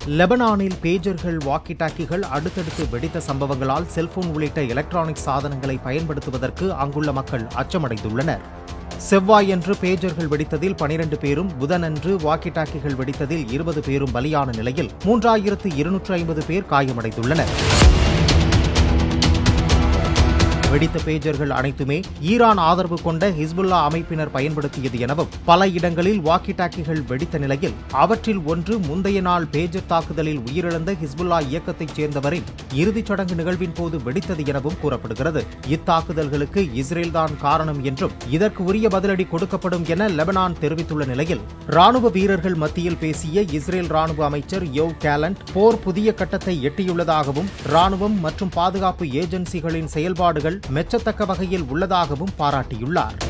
லெபனானில் பேஜர்கள் வாக்கி டாக்கிகள் அடுத்தடுத்து வெடித்த சம்பவங்களால் செல்போன் உள்ளிட்ட எலக்ட்ரானிக் சாதனங்களை பயன்படுத்துவதற்கு அங்குள்ள மக்கள் அச்சமடைந்துள்ளனர் செவ்வாயன்று பேஜர்கள் வெடித்ததில் பனிரண்டு பேரும் புதனன்று வாக்கி டாக்கிகள் வெடித்ததில் இருபது பேரும் பலியான நிலையில் மூன்றாயிரத்து இருநூற்று ஐம்பது பேர் காயமடைந்துள்ளனர் வெடித்த பேஜர்கள் அனைத்துமே ஈரான் ஆதரவு கொண்ட ஹிஸ்புல்லா அமைப்பினர் பயன்படுத்தியது எனவும் பல இடங்களில் வாக்கி டாக்கிகள் வெடித்த நிலையில் அவற்றில் ஒன்று முந்தைய நாள் பேஜர் தாக்குதலில் உயிரிழந்த ஹிஸ்புல்லா இயக்கத்தைச் சேர்ந்தவரின் இறுதிச் சடங்கு நிகழ்வின் போது வெடித்தது எனவும் கூறப்படுகிறது இத்தாக்குதல்களுக்கு இஸ்ரேல்தான் காரணம் என்றும் இதற்கு உரிய பதிலடி கொடுக்கப்படும் என லெபனான் தெரிவித்துள்ள நிலையில் ராணுவ வீரர்கள் மத்தியில் பேசிய இஸ்ரேல் ராணுவ அமைச்சர் யோவ் கேலண்ட் போர் புதிய கட்டத்தை எட்டியுள்ளதாகவும் ராணுவம் மற்றும் பாதுகாப்பு ஏஜென்சிகளின் செயல்பாடுகள் மெச்சத்தக்க வகையில் உள்ளதாகவும் பாராட்டியுள்ளார்